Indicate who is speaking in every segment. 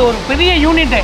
Speaker 1: ஒரு பெரிய யூனிட்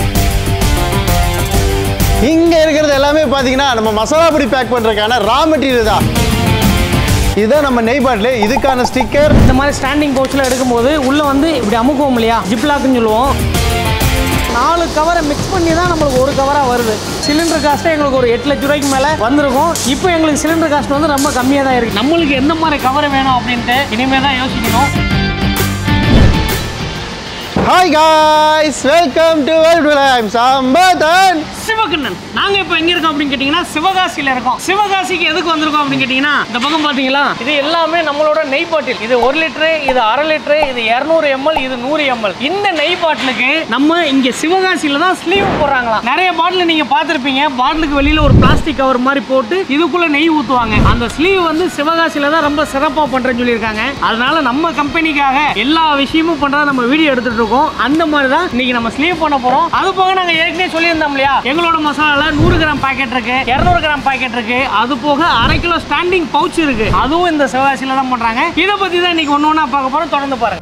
Speaker 2: இங்க இருக்கிறது எல்லாமே பாத்தீங்கன்னா நம்ம மசாலா பொடி பேக் பண்றதுக்கான ரா மெட்டீரியல் தான் இதுதான் நம்ம நெய் பாட்டில் இதுக்கான ஸ்டிக்கர்
Speaker 1: இந்த மாதிரி ஸ்டாண்டிங் பவுச்சில் எடுக்கும்போது உள்ளே வந்து இப்படி அமுக்குவோம் இல்லையா ஜிப்லாக்குன்னு சொல்லுவோம் நாலு கவரை மிக்ஸ் பண்ணி தான் நம்மளுக்கு ஒரு கவராக வருது சிலிண்டர் காஸ்ட்டே எங்களுக்கு ஒரு எட்டு லட்ச ரூபாய்க்கு மேலே வந்திருக்கும் இப்போ எங்களுக்கு சிலிண்டர் காஸ்ட் வந்து ரொம்ப கம்மியாக தான் இருக்குது நம்மளுக்கு எந்த மாதிரி கவர் வேணும் அப்படின்ட்டு இனிமேல் தான் யோசிக்கணும்
Speaker 2: hi guys welcome to world time Sampathan
Speaker 1: Sivakannan நாங்க இப்போ எங்க இருக்கோம் அப்படின்னு கேட்டீங்கன்னா சிவகாசியில இருக்கோம் சிவகாசிக்கு எதுக்கு வந்திருக்கோம் அப்படின்னு கேட்டீங்கன்னா இந்த பக்கம் பாத்தீங்களா இது எல்லாமே நம்மளோட நெய் பாட்டில் இது ஒரு லிட்டரு இது அரை லிட்டரு இது இரநூறு எம்எல் இது நூறு எம்எல் இந்த நெய் பாட்டிலுக்கு நம்ம இங்க சிவகாசியில தான் ஸ்லீவ் போடுறாங்களாம் நிறைய பாட்டில் நீங்க பார்த்திருப்பீங்க பாட்டிலுக்கு வெளியில ஒரு பிளாஸ்டிக் கவர் மாதிரி போட்டு இதுக்குள்ள நெய் ஊத்துவாங்க அந்த ஸ்லீவ் வந்து சிவகாசியில தான் ரொம்ப சிறப்பா பண்றேன்னு சொல்லியிருக்காங்க அதனால நம்ம கம்பெனிக்காக எல்லா விஷயமும் பண்றதா நம்ம வீடியோ எடுத்துட்டு இருக்கோம் அந்த மாதிரி தான் இன்னைக்கு நம்ம ஸ்லீவ் பண்ண போறோம் அது போக நாங்க ஏற்கனவே சொல்லியிருந்தோம் இல்லையா எங்களோட மசாலால நூறு கிராம் பாக்கெட் இருக்கு இரநூறு கிராம் பாக்கெட் இருக்கு அது போக அரை கிலோ ஸ்டாண்டிங் பவுச் இருக்கு அதுவும் இந்த சிவகாசியில தான் பண்றாங்க இதை பத்தி தான் இன்னைக்கு ஒன்று ஒன்றா பார்க்க போறோம் தொடர்ந்து பாருங்க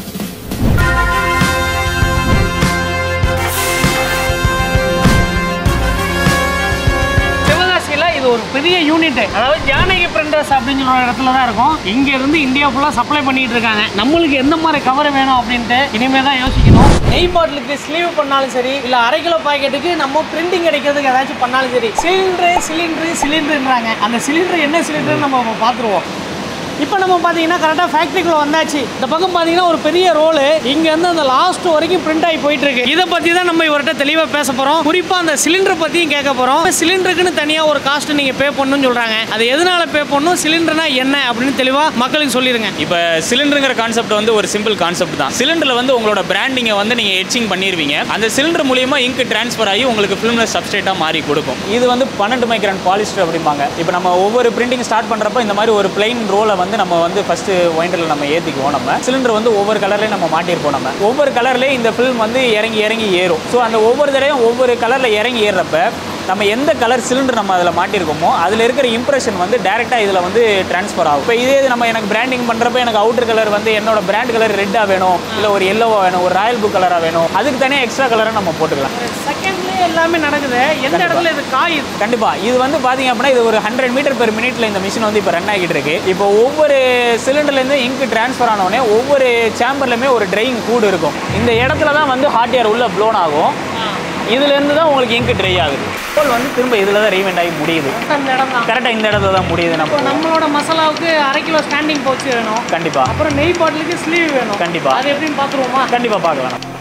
Speaker 1: சிவகாசியில் இது ஒரு பெரிய யூனிட் அதாவது ஜானகி பிரிண்டர்ஸ் அப்படின்னு சொல்ற இடத்துல தான் இருக்கும் இங்க இருந்து இந்தியா ஃபுல்லாக சப்ளை பண்ணிட்டு இருக்காங்க நம்மளுக்கு எந்த மாதிரி கவர் வேணும் அப்படின்ட்டு இனிமே தான் யோசிக்கணும் நெய் பாட்டிலுக்கு ஸ்லீவ் பண்ணாலும் சரி இல்ல அரை கிலோ பாக்கெட்டுக்கு நம்ம பிரிண்டிங் அடிக்கிறதுக்கு ஏதாச்சும் பண்ணாலும் சரி சிலிண்டரு சிலிண்டரு சிலிண்டருன்றாங்க அந்த சிலிண்டர் என்ன சிலிண்டர் நம்ம இப்ப பார்த்துருவோம் இப்போ நம்ம பார்த்தீங்கன்னா கரெக்டாக ஃபேக்ட்ரிக்குள்ள வந்தாச்சு இந்த பக்கம் பார்த்தீங்கன்னா ஒரு பெரிய ரோலு இங்கேருந்து அந்த லாஸ்ட் வரைக்கும் பிரிண்ட் ஆகி போயிட்டு இருக்கு இதை பற்றி தான் நம்ம இவர்கிட்ட தெளிவாக பேச போகிறோம் குறிப்பாக அந்த சிலிண்டர் பற்றியும் கேட்க போகிறோம் சிலிண்டருக்குன்னு தனியாக ஒரு காஸ்ட் நீங்கள் பே பண்ணணும்னு சொல்கிறாங்க அது எதனால பே பண்ணணும் சிலிண்டர்னா என்ன அப்படின்னு தெளிவாக மக்களுக்கு சொல்லிடுங்க
Speaker 3: இப்போ சிலிண்டருங்கிற கான்செப்ட் வந்து ஒரு சிம்பிள் கான்செப்ட் தான் சிலிண்டரில் வந்து உங்களோட பிராண்டிங்கை வந்து நீங்கள் எட்சிங் பண்ணிடுவீங்க அந்த சிலிண்டர் மூலியமா இங்க் ட்ரான்ஸ்ஃபர் ஆகி உங்களுக்கு ஃபிலிமில் சப்ஸ்டேட்டாக மாறி கொடுக்கும் இது வந்து பன்னெண்டு மைக்ரான் பாலிஸ்டர் அப்படிம்பாங்க இப்போ நம்ம ஒவ்வொரு பிரிண்டிங் ஸ்டார்ட் பண்ணுறப்ப இந்த மாதிரி ஒரு பிளைன் ரோலை வந்து நம்ம வந்து ஃபஸ்ட்டு ஒயிண்டரில் நம்ம ஏற்றிக்குவோம் நம்ம சிலிண்டர் வந்து ஒவ்வொரு கலர்லேயும் நம்ம மாட்டியிருப்போம் நம்ம ஒவ்வொரு கலர்லேயும் இந்த ஃபில்ம் வந்து இறங்கி இறங்கி ஏறும் ஸோ அந்த ஒவ்வொரு தடவையும் ஒவ்வொரு கலரில் இறங்கி ஏறுறப்ப நம்ம எந்த கலர் சிலிண்டர் நம்ம அதில் மாட்டியிருக்கோமோ அதில் இருக்கிற இம்ப்ரெஷன் வந்து டேரெக்டாக இதில் வந்து ட்ரான்ஸ்ஃபர் ஆகும் இப்போ இதே இது நம்ம எனக்கு பிராண்டிங் பண்ணுறப்ப எனக்கு அவுட்டர் கலர் வந்து என்னோட பிராண்ட் கலர் ரெட்டாக வேணும் இல்லை ஒரு எல்லோவாக வேணும் ஒரு ராயல் ப்ளூ கலராக வேணும் அதுக்கு தனியாக எக்ஸ்ட்ரா கலரை நம்ம போட்டுக்கலாம்
Speaker 1: செகண்ட்லேயே எல்லாமே நடக்குது எந்த இடத்துல இது காயுது
Speaker 3: கண்டிப்பா இது வந்து பாத்தீங்க அப்படின்னா இது ஒரு ஹண்ட்ரட் மீட்டர் பெர் மினிட்ல இந்த மிஷின் வந்து இப்போ ரன் ஆகிட்டு இருக்கு இப்போ ஒவ்வொரு சிலிண்டர்லேருந்து இங்க் ட்ரான்ஸ்ஃபர் ஆனவுடனே ஒவ்வொரு சேம்பர்லையுமே ஒரு ட்ரையிங் கூடு இருக்கும் இந்த இடத்துல தான் வந்து ஹாட் ஏர் உள்ள ப்ளோன் ஆகும் இதுல இருந்து தான் உங்களுக்கு இங்க் ட்ரை ஆகுது போல் வந்து திரும்ப இதில் தான் ரீவெண்ட் ஆகி முடியுது
Speaker 1: அந்த இடம் தான்
Speaker 3: கரெக்டாக இந்த இடத்துல தான் முடியுது
Speaker 1: இப்போ
Speaker 3: நம்ம
Speaker 1: நம்மளோட மசாலாவுக்கு அரை கிலோ ஸ்டாண்டிங் பவுச் வேணும்
Speaker 3: கண்டிப்பா
Speaker 1: அப்புறம் நெய் பாட்டிலுக்கு ஸ்லீவ் வேணும்
Speaker 3: கண்டிப்பா.
Speaker 1: அது எப்படின்னு பார்த்துருவோமா
Speaker 3: கண்டிப்பாக பார்க்கலாம் நம்ம.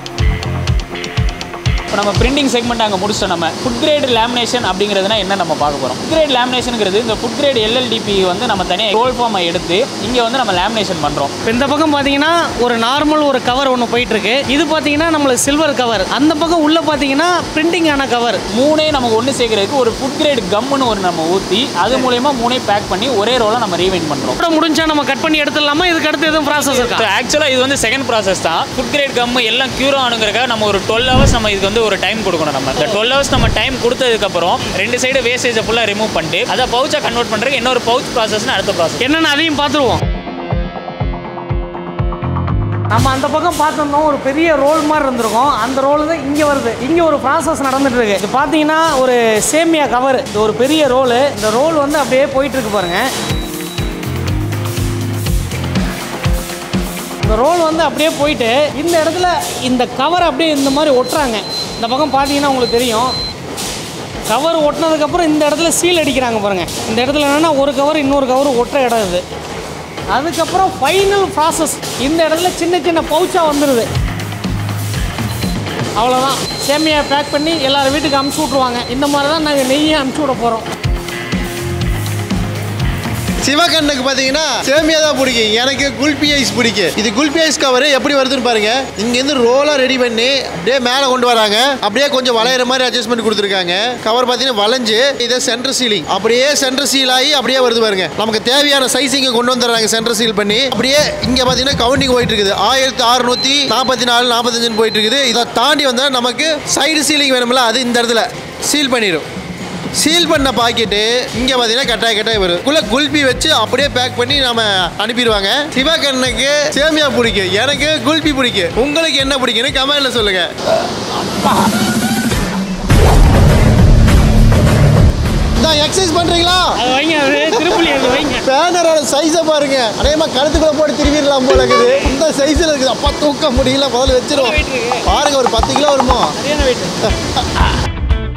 Speaker 3: இப்போ நம்ம பிரிண்டிங் செக்மெண்ட் அங்கே முடிச்சிட்டோம் நம்ம ஃபுட் கிரேட் லேமினேஷன் அப்படிங்கிறதுனா என்ன நம்ம பார்க்க போகிறோம் ஃபுட் கிரேட் லேமினேஷனுங்கிறது இந்த ஃபுட் கிரேட் எல்எல்டிபி வந்து நம்ம தனியாக ரோல் ஃபார்மை எடுத்து இங்கே வந்து நம்ம லேமினேஷன் பண்ணுறோம்
Speaker 1: இப்போ இந்த பக்கம் பார்த்தீங்கன்னா ஒரு நார்மல் ஒரு கவர் ஒன்று போயிட்டு இருக்கு இது பார்த்தீங்கன்னா நம்மளுக்கு சில்வர் கவர் அந்த பக்கம் உள்ள பார்த்தீங்கன்னா பிரிண்டிங் ஆன கவர்
Speaker 3: மூணே நமக்கு ஒன்று சேர்க்கறதுக்கு ஒரு ஃபுட் கிரேட் கம்முன்னு ஒரு நம்ம ஊற்றி அது மூலயமா மூணே பேக் பண்ணி ஒரே ரோலை நம்ம ரீவைண்ட் பண்ணுறோம்
Speaker 1: கூட முடிஞ்சா நம்ம கட் பண்ணி எடுத்துடலாமா இதுக்கு அடுத்து எதுவும் ப்ராசஸ் இருக்கா
Speaker 3: ஆக்சுவலாக இது வந்து செகண்ட் ப்ராசஸ் தான் ஃபுட் கிரேட் கம் எல்லாம் க்யூர் ஆனுங்கிறக்காக நம்ம ஒரு டுவெல் ஹவர்ஸ் நம்ம இதுக்கு வந்து ஒரு டைம் கொடுக்கணும் நம்ம இந்த டுவெல் ஹவர்ஸ் நம்ம டைம் கொடுத்ததுக்கப்புறம் ரெண்டு சைடு வேஸ்டேஜை ஃபுல்லாக ரிமூவ் பண்ணிட்டு அதை பவுச்சாக கன்வெர்ட் பண்ணுறதுக்கு இன்னொரு பவுச் ப்ராசஸ்னு அடுத்த ப்ராசஸ்
Speaker 1: என்னன்னு அதையும் பார்த்துருவோம் நம்ம அந்த பக்கம் பார்த்துருந்தோம் ஒரு பெரிய ரோல் மாதிரி இருந்திருக்கும் அந்த ரோல் தான் இங்கே வருது இங்கே ஒரு ப்ராசஸ் நடந்துட்டு இருக்கு இது பார்த்தீங்கன்னா ஒரு சேமியா கவர் இது ஒரு பெரிய ரோலு இந்த ரோல் வந்து அப்படியே போயிட்டு இருக்கு பாருங்க இந்த ரோல் வந்து அப்படியே போயிட்டு இந்த இடத்துல இந்த கவர் அப்படியே இந்த மாதிரி ஒட்டுறாங்க இந்த பக்கம் பார்த்தீங்கன்னா உங்களுக்கு தெரியும் கவர் ஒட்டினதுக்கப்புறம் இந்த இடத்துல சீல் அடிக்கிறாங்க பாருங்க இந்த இடத்துல என்னென்னா ஒரு கவர் இன்னொரு கவர் ஒட்டுற இடம் இது அதுக்கப்புறம் ஃபைனல் ப்ராசஸ் இந்த இடத்துல சின்ன சின்ன பவுச்சாக வந்துடுது அவ்வளோதான் சேமியா பேக் பண்ணி எல்லார் வீட்டுக்கு அமுச்சு விட்ருவாங்க இந்த மாதிரி தான் நாங்கள் நெய்யை அமுச்சு விட போகிறோம்
Speaker 2: சிவகண்ணுக்கு பார்த்தீங்கன்னா சேமியா தான் பிடிக்கும் எனக்கு குல்பி ஐஸ் பிடிக்கும் இது குல்பி ஐஸ் கவர் எப்படி வருதுன்னு பாருங்க இங்கேருந்து ரோலாக ரெடி பண்ணி அப்படியே மேலே கொண்டு வராங்க அப்படியே கொஞ்சம் வளையிற மாதிரி அட்ஜஸ்ட்மெண்ட் கொடுத்துருக்காங்க கவர் பார்த்தீங்கன்னா வளைஞ்சு இதை சென்டர் சீலிங் அப்படியே சென்டர் சீல் ஆகி அப்படியே வருது பாருங்க நமக்கு தேவையான சைஸ் இங்கே கொண்டு வந்துடுறாங்க சென்டர் சீல் பண்ணி அப்படியே இங்கே பார்த்தீங்கன்னா கவுண்டிங் போயிட்டு இருக்குது ஆயிரத்தி அறுநூத்தி நாற்பத்தி நாலு நாற்பத்தஞ்சுன்னு போயிட்டு இருக்குது இதை தாண்டி வந்தால் நமக்கு சைடு சீலிங் வேணும்ல அது இந்த இடத்துல சீல் பண்ணிடும் சீல் பண்ண பாக்கெட்டு இங்க பாத்தீங்கன்னா கட்டாய கட்டாய வரும் குள்ள குல்பி வச்சு அப்படியே பேக் பண்ணி நம்ம அனுப்பிடுவாங்க சிவகண்ணுக்கு சேமியா பிடிக்கும் எனக்கு குல்பி பிடிக்கும் உங்களுக்கு என்ன பிடிக்குன்னு கமெண்ட்ல சொல்லுங்க நான் எக்ஸசைஸ் பண்றீங்களா
Speaker 1: அது வைங்க அது திருப்புலி அது வைங்க
Speaker 2: பேனரோட சைஸை பாருங்க அதேமா கழுத்துக்குள்ள போட்டு திரும்பிடலாம் போல இருக்குது இந்த சைஸ்ல இருக்குது அப்பா தூக்க முடியல முதல்ல வச்சிருவோம்
Speaker 1: weight இருக்கு?
Speaker 2: பாருங்க ஒரு பத்து கிலோ வருமோ
Speaker 1: அது என்ன வெயிட்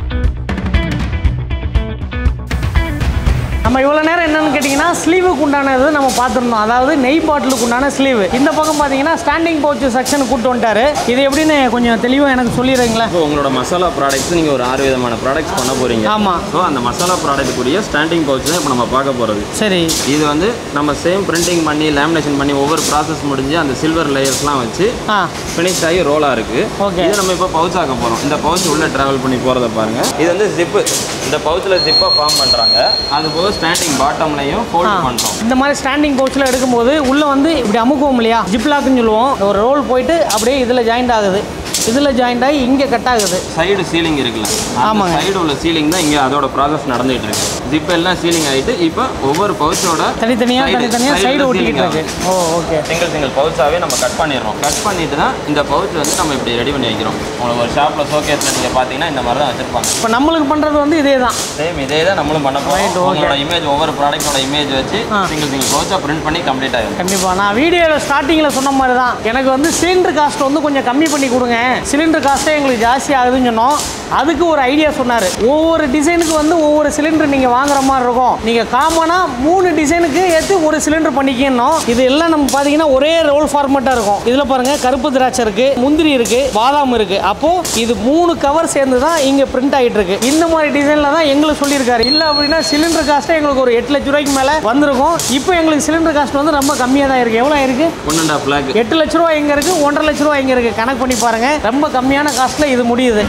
Speaker 1: நம்ம இவ்வளோ நேரம் என்னன்னு கேட்டிங்கன்னா ஸ்லீவுக்கு உண்டானது நம்ம பார்த்துருந்தோம் அதாவது நெய் பாட்டிலுக்கு உண்டான ஸ்லீவ் இந்த பக்கம் பார்த்தீங்கன்னா ஸ்டாண்டிங் பவுச் செக்ஷன் கூட்டு வந்துட்டாரு இது எப்படின்னு கொஞ்சம் தெளிவாக எனக்கு சொல்லிடுறீங்களா
Speaker 4: இப்போ உங்களோட மசாலா ப்ராடக்ட்ஸ் நீங்கள் ஒரு ஆறு விதமான ப்ராடக்ட்ஸ் பண்ண போறீங்க
Speaker 1: ஆமா.
Speaker 4: ஸோ அந்த மசாலா ப்ராடக்ட்டுக்குரிய ஸ்டாண்டிங் பவுச் தான் இப்போ நம்ம பார்க்க போகிறது
Speaker 1: சரி
Speaker 4: இது வந்து நம்ம சேம் பிரிண்டிங் பண்ணி லேமினேஷன் பண்ணி ஒவ்வொரு ப்ராசஸ் முடிஞ்சு அந்த சில்வர் லேயர்ஸ்லாம் வச்சு
Speaker 1: ஆ
Speaker 4: ஃபினிஷ் ஆகி ரோலாக இருக்கு
Speaker 1: Okay.
Speaker 4: இது நம்ம இப்போ பவுச் ஆக்க போகிறோம் இந்த பவுச் உள்ள டிராவல் பண்ணி போகிறத பாருங்க இது வந்து ஜிப்பு இந்த பவுச்சில் ஜிப்பாக ஃபார்ம் பண்ணுறாங்க அது போக ஸ்டாண்டிங் பாட்டம்லையும்
Speaker 1: ஆ.
Speaker 4: ஃபோல்ட் பண்ணுறோம்
Speaker 1: இந்த மாதிரி ஸ்டாண்டிங் பவுச்சில் எடுக்கும்போது உள்ளே வந்து இப்படி அமுக்குவோம் இல்லையா ஜிப்லாக்குன்னு சொல்லுவோம் ஒரு ரோல் போயிட்டு அப்படியே இதில் ஜாயிண்ட் ஆகுது இதில் ஜாயிண்ட் ஆகி இங்கே கட் ஆகுது
Speaker 4: சைடு சீலிங் இருக்குல்ல
Speaker 1: ஆமாங்க.
Speaker 4: சைடு உள்ள சீலிங் தான் இங்கே அதோட ப்ராசஸ் நடந்துகிட்டு இருக்கு ஜிப் எல்லாம் சீலிங் ஆகிட்டு இப்போ ஒவ்வொரு பவுச்சோட
Speaker 1: தனித்தனியாக தனித்தனியாக சைடு ஒட்டிக்கிட்டு இருக்கு ஓ ஓகே
Speaker 4: சிங்கிள் சிங்கிள் பவுச்சாவே நம்ம கட் பண்ணிடுறோம் கட் பண்ணிட்டு தான் இந்த பவுச் வந்து நம்ம இப்படி ரெடி பண்ணி வைக்கிறோம் உங்களுக்கு ஒரு ஷாப்பில் ஷோகேஸில் நீங்கள் பார்த்தீங்கன்னா இந்த மாதிரி தான் வச்சிருப்பாங்க
Speaker 1: இப்போ நம்மளுக்கு பண்ணுறது வந்து இதே தான்
Speaker 4: சேம் இதே தான் நம்மளும் பண்ண
Speaker 1: Right,
Speaker 4: போகிறோம்
Speaker 1: okay.
Speaker 4: உங்களோட இமேஜ் ஒவ்வொரு ப்ராடக்ட்டோட இமேஜ் வச்சு
Speaker 1: ஆ.
Speaker 4: சிங்கிள் சிங்கிள் பவுச்சா பிரிண்ட் பண்ணி கம்ப்ளீட் ஆகிடும்
Speaker 1: கண்டிப்பாக நான் வீடியோவில் ஸ்டார்டிங்கில் சொன்ன மாதிரி தான் எனக்கு வந்து சிலிண்டர் காஸ்ட் வந்து கொஞ்சம் கம்மி பண்ணி கொடுங்க சிலிண்டர் காஸ்ட்டே எங்களுக்கு ஜாஸ்தி ஆகுதுன்னு சொன்னோம் அதுக்கு ஒரு ஐடியா சொன்னார் ஒவ்வொரு டிசைனுக்கு வந்து ஒவ்வொரு சிலிண்டர் நீங்கள் வாங்குற மாதிரி இருக்கும் நீங்கள் காமனாக மூணு டிசைனுக்கு ஏற்றி ஒரு சிலிண்டர் பண்ணிக்கணும் இது எல்லாம் நம்ம பார்த்தீங்கன்னா ஒரே ரோல் ஃபார்மேட்டாக இருக்கும் இதில் பாருங்கள் கருப்பு திராட்சை இருக்குது முந்திரி இருக்குது பாதாம் இருக்குது அப்போது இது மூணு கவர் சேர்ந்து தான் இங்கே பிரிண்ட் ஆகிட்டு இருக்கு இந்த மாதிரி டிசைனில் தான் எங்களுக்கு சொல்லியிருக்காரு இல்லை அப்படின்னா சிலிண்டர் காஸ்ட்டே எங்களுக்கு ஒரு எட்டு லட்ச ரூபாய்க்கு மேலே வந்திருக்கும் இப்போ எங்களுக்கு சிலிண்டர் காஸ்ட் வந்து ரொம்ப கம்மியாக தான் இருக்குது எவ்வளோ இருக்கு
Speaker 4: ஒன் அண்ட் ஆஃப் லேக்
Speaker 1: எட்டு லட்ச ரூபா எங்கே இருக்குது ஒன்றரை லட்ச ரூபா எங்கே இருக்குது கணக்கு பண்ணி பாருங்கள் ரொம்ப கம்மியான காஸ்ட்டில் இது முடியுது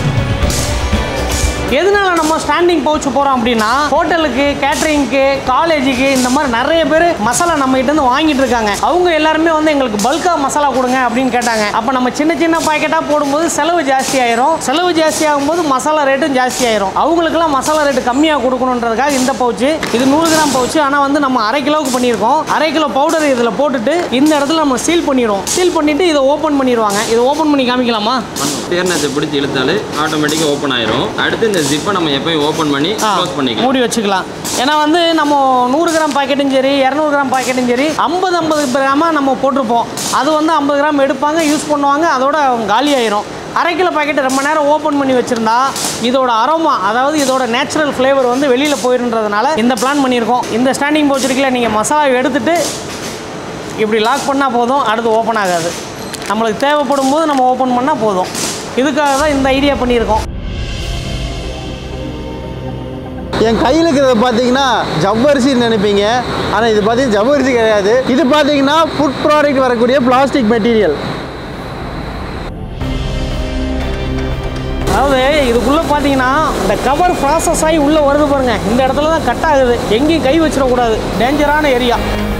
Speaker 1: எதனால நம்ம ஸ்டாண்டிங் பவுச் போகிறோம் அப்படின்னா ஹோட்டலுக்கு கேட்டரிங்க்கு காலேஜுக்கு இந்த மாதிரி நிறைய பேர் மசாலா நம்ம கிட்ட இருந்து வாங்கிட்டு இருக்காங்க அவங்க எல்லாருமே வந்து எங்களுக்கு பல்காக மசாலா கொடுங்க அப்படின்னு கேட்டாங்க அப்போ நம்ம சின்ன சின்ன பாக்கெட்டாக போடும்போது செலவு ஜாஸ்தி ஆயிரும் செலவு ஜாஸ்தி ஆகும்போது மசாலா ரேட்டும் ஜாஸ்தி ஆயிரும் அவங்களுக்குலாம் மசாலா ரேட்டு கம்மியாக கொடுக்கணுன்றதுக்காக இந்த பவுச்சு இது நூறு கிராம் பவுச்சு ஆனால் வந்து நம்ம அரை கிலோவுக்கு பண்ணியிருக்கோம் அரை கிலோ பவுடர் இதில் போட்டுட்டு இந்த இடத்துல நம்ம சீல் பண்ணிடுவோம் சீல் பண்ணிட்டு இதை ஓப்பன் பண்ணிடுவாங்க இதை ஓப்பன் பண்ணி காமிக்கலாமா
Speaker 4: டேர்னத்தை பிடிச்சி இழுத்தாலே ஆட்டோமேட்டிக்காக ஓப்பன் ஆயிரும் அடுத்து இந்த ஜிப்பை நம்ம எப்பயும் ஓப்பன் பண்ணி
Speaker 1: ஆ,
Speaker 4: க்ளோஸ் பண்ணிக்கலாம்
Speaker 1: மூடி வச்சுக்கலாம் ஏன்னா வந்து நம்ம நூறு கிராம் பாக்கெட்டும் சரி இரநூறு கிராம் பாக்கெட்டும் சரி ஐம்பது ஐம்பது கிராமாக நம்ம போட்டிருப்போம் அது வந்து ஐம்பது கிராம் எடுப்பாங்க யூஸ் பண்ணுவாங்க அதோட காலி ஆயிரும் அரை கிலோ பாக்கெட் ரொம்ப நேரம் ஓப்பன் பண்ணி வச்சுருந்தா இதோட அரோமா அதாவது இதோட நேச்சுரல் ஃப்ளேவர் வந்து வெளியில் போயிருன்றதுனால இந்த பிளான் பண்ணியிருக்கோம் இந்த ஸ்டாண்டிங் பவுச் இருக்குல்ல நீங்கள் மசாலா எடுத்துட்டு இப்படி லாக் பண்ணால் போதும் அடுத்து ஓப்பன் ஆகாது நம்மளுக்கு தேவைப்படும் போது நம்ம ஓப்பன் பண்ணால் போதும் இதுக்காக தான் இந்த ஐடியா பண்ணியிருக்கோம்
Speaker 2: என் கையில் இருக்கிறத பார்த்தீங்கன்னா ஜவ்வரிசின்னு நினைப்பீங்க ஆனால் இது பார்த்தீங்கன்னா ஜவ்வரிசி கிடையாது இது பார்த்தீங்கன்னா ஃபுட் ப்ராடக்ட் வரக்கூடிய பிளாஸ்டிக் மெட்டீரியல்
Speaker 1: அதாவது இதுக்குள்ளே பார்த்தீங்கன்னா இந்த கவர் ப்ராசஸ் ஆகி உள்ளே வருது பாருங்க இந்த இடத்துல தான் கட் ஆகுது எங்கேயும் கை வச்சிடக்கூடாது டேஞ்சரான ஏரியா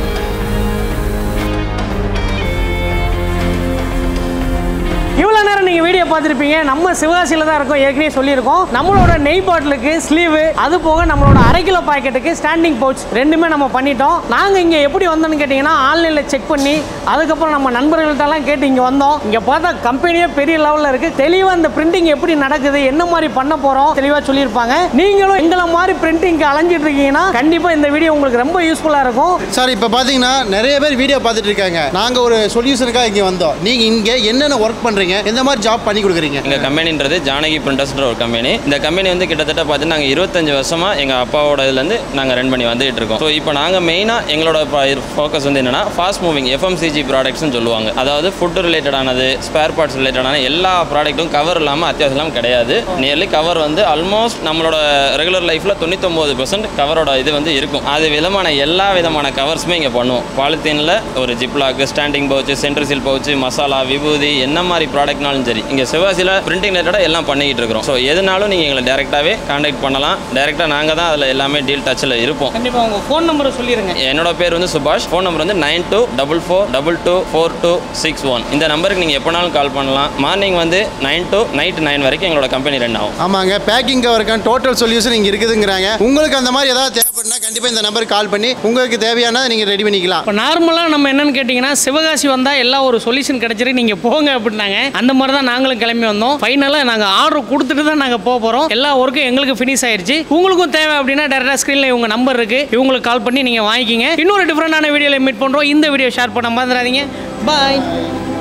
Speaker 1: இவ்வளோ நேரம் நீங்கள் வீடியோ பார்த்துருப்பீங்க நம்ம சிவகாசியில் தான் இருக்கோம் ஏற்கனவே சொல்லியிருக்கோம் நம்மளோட நெய் பாட்டிலுக்கு ஸ்லீவு அது போக நம்மளோட அரை கிலோ பாக்கெட்டுக்கு ஸ்டாண்டிங் பவுச் ரெண்டுமே நம்ம பண்ணிட்டோம் நாங்கள் இங்கே எப்படி வந்தோம்னு கேட்டிங்கன்னா ஆன்லைனில் செக் பண்ணி அதுக்கப்புறம் நம்ம நண்பர்கள்ட்டெல்லாம் கேட்டு இங்கே வந்தோம் இங்கே பார்த்தா கம்பெனியே பெரிய லெவலில் இருக்குது தெளிவாக இந்த பிரிண்டிங் எப்படி நடக்குது என்ன மாதிரி பண்ண போகிறோம் தெளிவாக சொல்லியிருப்பாங்க நீங்களும் எங்களை மாதிரி பிரிண்டிங்க்கு அலைஞ்சிட்டு இருக்கீங்கன்னா கண்டிப்பாக இந்த வீடியோ உங்களுக்கு ரொம்ப யூஸ்ஃபுல்லாக இருக்கும்
Speaker 2: சார் இப்போ பார்த்தீங்கன்னா நிறைய பேர் வீடியோ பார்த்துட்டு இருக்காங்க நாங்கள் ஒரு சொல்யூஷனுக்காக இங்கே வந்தோம் நீங்கள் இங்கே என்னென்ன ஒர்க் பண்ணுறீங்க எந்த மாதிரி ஜாப் பண்ணி கொடுக்குறீங்க
Speaker 4: எங்கள் கம்பெனின்றது ஜானகி பிரிண்டர்ஸ்ன்ற ஒரு கம்பெனி இந்த கம்பெனி வந்து கிட்டத்தட்ட பார்த்தீங்கன்னா நாங்கள் இருபத்தஞ்சு வருஷமாக எங்கள் அப்பாவோட இதுலேருந்து நாங்கள் ரன் பண்ணி வந்துகிட்டு இருக்கோம் ஸோ இப்போ நாங்கள் மெயினாக எங்களோட ஃபோக்கஸ் வந்து என்னென்னா ஃபாஸ்ட் மூவிங் எஃப்எம்சிஜி ப்ராடக்ட்ஸ்னு சொல்லுவாங்க அதாவது ஃபுட் ரிலேட்டடானது ஸ்பேர் பார்ட்ஸ் ரிலேட்டடான எல்லா ப்ராடக்ட்டும் கவர் இல்லாமல் அத்தியாவசியம் இல்லாமல் கிடையாது நியர்லி கவர் வந்து ஆல்மோஸ்ட் நம்மளோட ரெகுலர் லைஃப்பில் தொண்ணூத்தொம்பது பர்சன்ட் கவரோட இது வந்து இருக்கும் அது விதமான எல்லா விதமான கவர்ஸுமே இங்கே பண்ணுவோம் பாலித்தீனில் ஒரு ziplock standing pouch central seal pouch masala விபூதி என்ன மாதிரி ப்ராடக்ட்னாலும் சரி இங்கே இங்கே சிவகாசியில் பிரிண்டிங் ரிலேட்டடாக எல்லாம் பண்ணிக்கிட்டு இருக்கிறோம் ஸோ எதுனாலும் நீங்கள் எங்களை டேரெக்டாகவே காண்டாக்ட் பண்ணலாம் டேரெக்டாக நாங்கள் தான் அதில் எல்லாமே டீல் டச்சில் இருப்போம்
Speaker 1: கண்டிப்பாக உங்கள் ஃபோன் நம்பரை சொல்லிடுங்க
Speaker 4: என்னோட பேர் வந்து சுபாஷ் ஃபோன் நம்பர் வந்து nine two double four double two four two six one இந்த நம்பருக்கு நீங்கள் எப்போனாலும் கால் பண்ணலாம் மார்னிங் வந்து நைன் to நைட் நைன் வரைக்கும் எங்களோட கம்பெனி ரன் ஆகும்
Speaker 2: ஆமாங்க பேக்கிங் கவருக்கான டோட்டல் சொல்யூஷன் இங்கே இருக்குதுங்கிறாங்க உங்களுக்கு அந்த மாதிரி ஏதாவது தேவைப்படுனா கண்டிப்பாக இந்த நம்பருக்கு கால் பண்ணி உங்களுக்கு தேவையானதை நீங்கள் ரெடி பண்ணிக்கலாம்
Speaker 1: இப்போ நார்மலாக நம்ம என்னன்னு கேட்டிங்கன்னா சிவகாசி வந்தால் எல்லா ஒரு சொல்யூஷன் கிடைச்சிருக்கு நீங்கள் போங்க அப்படின்னாங்க அந்த மாதிரி தான் நாங்களும் கிளம்பி வந்தோம் ஃபைனலாக நாங்கள் ஆர்டர் கொடுத்துட்டு தான் நாங்கள் போக போகிறோம் எல்லா ஒர்க்கும் எங்களுக்கு ஃபினிஷ் ஆயிருச்சு உங்களுக்கும் தேவை அப்படின்னா டேரெக்டாக ஸ்க்ரீனில் இவங்க நம்பர் இருக்குது இவங்களுக்கு கால் பண்ணி நீங்கள் வாங்கிக்கிங்க இன்னொரு டிஃப்ரெண்டான வீடியோவில் மீட் பண்ணுறோம் இந்த வீடியோ ஷேர் பண்ண மறந்துடாதீங்க பாய்